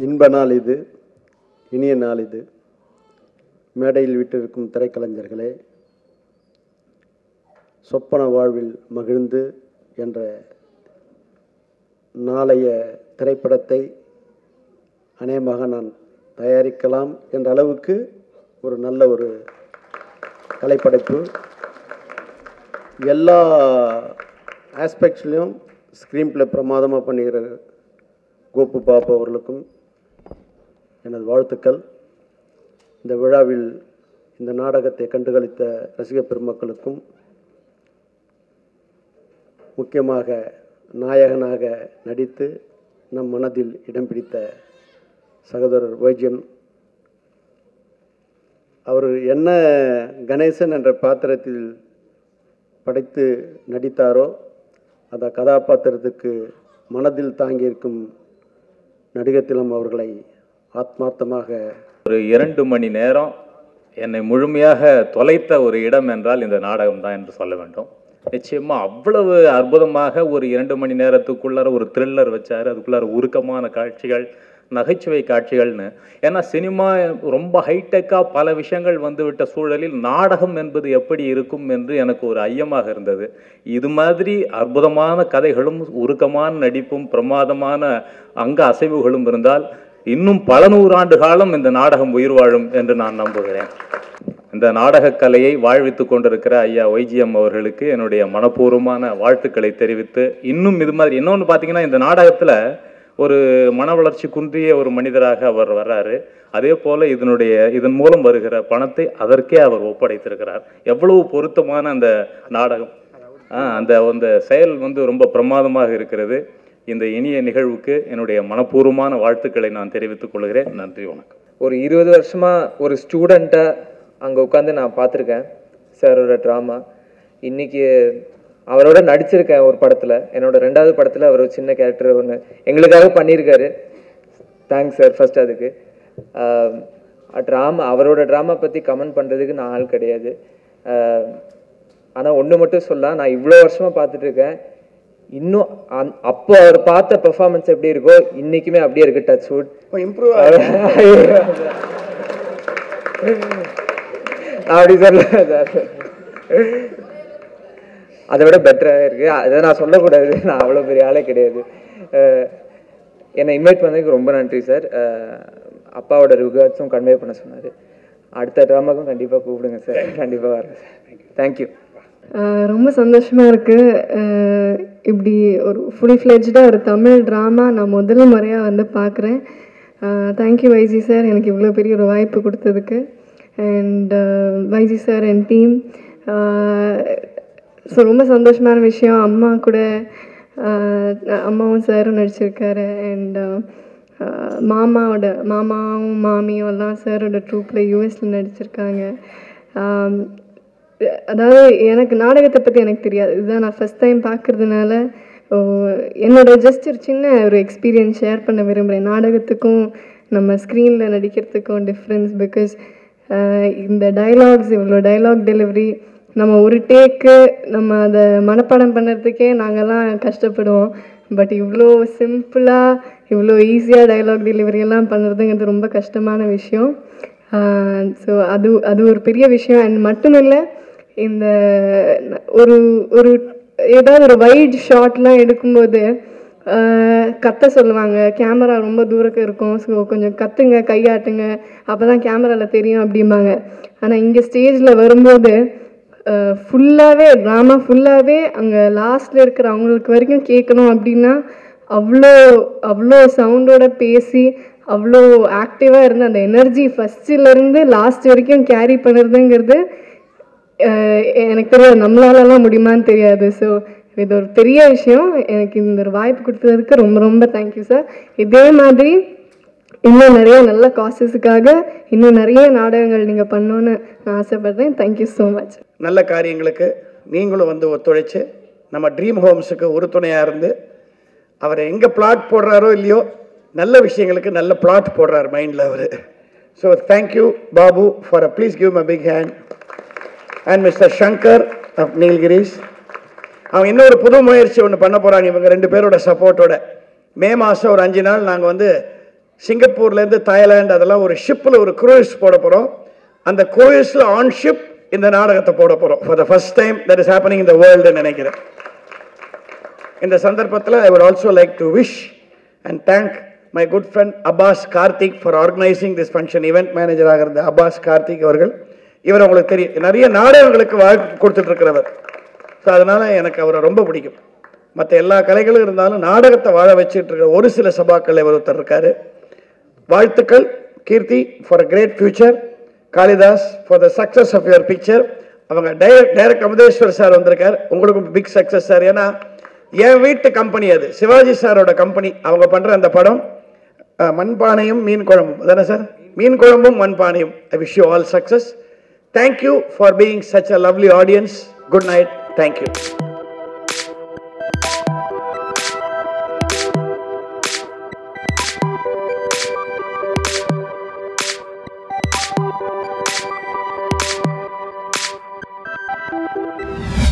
இன்ப நாள் இது இனிய நாள் இது மேடையில் விட்டிருக்கும் திரைக்கலைஞர்களே சொப்பன வாழ்வில் மகிழ்ந்து என்ற நாளைய திரைப்படத்தை அநேகமாக நான் தயாரிக்கலாம் என்ற அளவுக்கு ஒரு நல்ல ஒரு கலைப்படைப்பு எல்லா ஆஸ்பெக்ட்ஸ்லேயும் ஸ்க்ரீன் ப்ளே பிரமாதமாக பண்ணுகிற கோபு பாபு அவர்களுக்கும் எனது வாழ்த்துக்கள் இந்த விழாவில் இந்த நாடகத்தை கண்டுகளித்த ரசிக பெருமக்களுக்கும் முக்கியமாக நாயகனாக நடித்து நம் மனதில் இடம் பிடித்த சகோதரர் வைஜன் அவர் என்ன கணேசன் என்ற பாத்திரத்தில் படைத்து நடித்தாரோ அந்த கதாபாத்திரத்துக்கு மனதில் தாங்கியிருக்கும் நடிகத்திலம் அவர்களை ஆத்மார்த்தமாக ஒரு இரண்டு மணி நேரம் என்னை முழுமையாக தொலைத்த ஒரு இடம் என்றால் இந்த நாடகம் தான் என்று சொல்ல வேண்டும் நிச்சயமா அவ்வளவு அற்புதமாக ஒரு இரண்டு மணி நேரத்துக்குள்ளார ஒரு த்ரில்லர் வச்சாரு அதுக்குள்ளார உருக்கமான காட்சிகள் நகைச்சுவை காட்சிகள்னு ஏன்னா சினிமா ரொம்ப ஹைடெக்காக பல விஷயங்கள் வந்துவிட்ட சூழலில் நாடகம் என்பது எப்படி இருக்கும் என்று எனக்கு ஒரு ஐயமாக இருந்தது இது மாதிரி அற்புதமான கதைகளும் உருக்கமான நடிப்பும் பிரமாதமான அங்க அசைவுகளும் இருந்தால் இன்னும் பல நூறாண்டு காலம் இந்த நாடகம் உயிர் வாழும் என்று நான் நம்புகிறேன் இந்த நாடகக் கலையை வாழ்வித்துக் கொண்டிருக்கிற ஐயா ஒய்ஜிஎம் அவர்களுக்கு என்னுடைய மனப்பூர்வமான வாழ்த்துக்களை தெரிவித்து இன்னும் இது மாதிரி இன்னொன்று பார்த்தீங்கன்னா இந்த நாடகத்தில் ஒரு மன வளர்ச்சி குன்றிய ஒரு மனிதராக அவர் வர்றாரு அதே போல இதனுடைய இதன் மூலம் வருகிற பணத்தை அதற்கே அவர் ஒப்படைத்திருக்கிறார் எவ்வளவு பொருத்தமான அந்த நாடகம் ஆ, அந்த அந்த செயல் வந்து ரொம்ப பிரமாதமாக இருக்கிறது இந்த இனிய நிகழ்வுக்கு என்னுடைய மனப்பூர்வமான வாழ்த்துக்களை நான் தெரிவித்துக் கொள்கிறேன் நன்றி வணக்கம் ஒரு இருபது வருஷமா ஒரு ஸ்டூடெண்ட்டை அங்கே உட்காந்து நான் பார்த்துருக்கேன் சாரோட ட்ராமா இன்னைக்கு அவரோட நடிச்சிருக்கேன் ஒரு படத்தில் என்னோட ரெண்டாவது படத்தில் அவர் ஒரு சின்ன கேரக்டர் ஒன்று எங்களுக்காக பண்ணியிருக்காரு தேங்க்ஸ் சார் ஃபர்ஸ்ட் அதுக்கு ட்ராமா அவரோட ட்ராமா பற்றி கமெண்ட் பண்ணுறதுக்கு நான் ஆள் கிடையாது ஆனால் ஒன்று மட்டும் சொல்லலாம் நான் இவ்வளோ வருஷமாக பார்த்துட்டு இருக்கேன் இன்னும் அந் அப்போ அவர் பார்த்த பெர்ஃபார்மன்ஸ் எப்படி இருக்கோ இன்னைக்குமே அப்படியே இருக்கு டச் வுட் இம்ப்ரூவ் நான் அப்படி சொல்ல சார் அதை விட பெட்டராக இருக்கு அதை நான் சொல்லக்கூடாது நான் அவ்வளோ பெரிய ஆளே கிடையாது அஹ் என்னை இன்வைட் பண்ணதுக்கு ரொம்ப நன்றி சார் அப்பாவோட ரிகார்ட்ஸும் கன்வே பண்ண சொன்னார் அடுத்த ட்ராமாக்கும் கண்டிப்பாக கூப்பிடுங்க சார் கண்டிப்பாக வரேன் சார் தேங்க்யூ ஆஹ் ரொம்ப சந்தோஷமாக இருக்குது இப்படி ஒரு ஃபுல் ஃப்ளெஜ்டாக ஒரு தமிழ் ட்ராமா நான் முதல் முறையாக வந்து பார்க்குறேன் தேங்க்யூ வைஜி சார் எனக்கு இவ்வளோ பெரிய ஒரு வாய்ப்பு கொடுத்ததுக்கு and YG sir and team so ரொம்ப சந்தோஷமான விஷயம் அம்மா கூட ஆஹ் அம்மாவும் சாரும் நடிச்சிருக்காரு அண்ட் மாமாவோட மாமாவும் மாமியும் எல்லாம் சாரோட ட்ரூப்பில் யூஎஸில் நடிச்சிருக்காங்க ஆம், அதாவது எனக்கு நாடகத்தை பற்றி எனக்கு தெரியாது இதுதான் நான் ஃபஸ்ட் டைம் பார்க்கறதுனால ஓ, என்னோட ஜஸ்ட் ஒரு சின்ன ஒரு எக்ஸ்பீரியன்ஸ் ஷேர் பண்ண விரும்புகிறேன் நாடகத்துக்கும் நம்ம ஸ்க்ரீனில் நடிக்கிறதுக்கும் டிஃப்ரென்ஸ் பிகாஸ் இந்த டைலாக்ஸ் இவ்வளோ டைலாக் டெலிவரி நம்ம ஒரு டேக்கு நம்ம அதை மனப்பாடம் பண்ணுறதுக்கே நாங்கள்லாம் கஷ்டப்படுவோம் பட் இவ்வளோ சிம்பிளாக இவ்வளோ ஈஸியாக டைலாக் டெலிவரி எல்லாம் பண்ணுறதுங்கிறது ரொம்ப கஷ்டமான விஷயம் ஸோ அது அது ஒரு பெரிய விஷயம் அண்ட் மட்டும் இல்லை இந்த ஒரு ஒரு ஏதாவது ஒரு வைட் ஷாட்லாம் எடுக்கும்போது ஆஹ், கத்த சொல்லுவாங்க கேமரா ரொம்ப தூரக்கு இருக்கும் ஸோ கொஞ்சம் கத்துங்க கையாட்டுங்க அப்போ தான் கேமராவில் தெரியும் அப்படிம்பாங்க ஆனால் இங்கே ஸ்டேஜில் வரும்போது ஃபுல்லாகவே ட்ராமா ஃபுல்லாகவே அங்கே லாஸ்ட்டில் இருக்கிற அவங்களுக்கு வரைக்கும் கேட்கணும் அப்படின்னா அவ்வளோ அவ்வளோ சவுண்டோட பேசி அவ்வளோ ஆக்டிவாக இருந்து அந்த எனர்ஜி ஃபஸ்ட்டிலேருந்து லாஸ்ட் வரைக்கும் கேரி பண்ணுறதுங்கிறது அஹ் எனக்கு தெரியாது நம்மளாலலாம் முடியுமான்னு தெரியாது ஸோ இது ஒரு பெரிய விஷயம் எனக்கு இந்த ஒரு வாய்ப்பு கொடுத்ததுக்கு ரொம்ப ரொம்ப தேங்க்யூ சார் இதே மாதிரி இன்னும் நிறைய நல்ல காசஸுக்காக இன்னும் நிறைய நாடகங்கள் நீங்கள் பண்ணணுன்னு நான் ஆசைப்படுறேன் தேங்க்யூ ஸோ மச் நல்ல காரியங்களுக்கு நீங்களும் வந்து ஒத்துழைச்சு நம்ம ட்ரீம் ஹோம்ஸுக்கு உறுதுணையாக இருந்து அவர் எங்கே பிளாட் போடுறாரோ இல்லையோ நல்ல விஷயங்களுக்கு நல்ல பிளாட் போடுறார் மைண்டில் அவர் so thank you Babu for a please give my big hand and mister Shankar of Nilgiris அவங்க இன்னொரு புது முயற்சி ஒன்று பண்ண போகிறாங்க இவங்க ரெண்டு பேரோட சப்போர்ட்டோட மே மாதம் ஒரு அஞ்சு நாள் நாங்கள் வந்து சிங்கப்பூர்லேருந்து தாய்லாந்து அதெல்லாம் ஒரு ஷிப்பில் ஒரு க்ரூஸ் போட போகிறோம் அந்த க்ரூஸில் ஆன் ஷிப் இந்த நாடகத்தை போட போகிறோம் for the first time that is happening இந்த வேர்ல்டுன்னு நினைக்கிறேன் இந்த சந்தர்ப்பத்தில் I would also like to wish and thank my good friend Abbas Karthik for organising this function event மேனேஜராக இருந்த அப்பாஸ் கார்த்திக் அவர்கள் இவர் உங்களுக்கு தெரியும் நிறைய நாடகங்களுக்கு வாழ்க்கை கொடுத்துட்டு இருக்கிறவர் ஸோ அதனால எனக்கு அவரை ரொம்ப பிடிக்கும் மற்ற எல்லா கலைகளும் இருந்தாலும் நாடகத்தை வாழ வச்சுட்டு இருக்கிற ஒரு சில சபாக்கள் இவர் ஒருத்தர் இருக்காரு வாழ்த்துக்கள் Keerthi for a great future Kalidas for the success of your picture அவங்க டைரக்ட் டைரக்ட் அமுதேஸ்வர் சார் வந்திருக்கார் உங்களுக்கும் பிக் சக்ஸஸ் சார் ஏன்னா என் வீட்டு கம்பெனி அது சிவாஜி சாரோட கம்பெனி அவங்க பண்ணுற அந்த படம் அஹ், மண்பானையும் மீன் குழம்பும் அதானே சார் மீன் குழம்பும் மண்பானையும் I wish you all success thank you for being such a lovely audience good night thank you Thank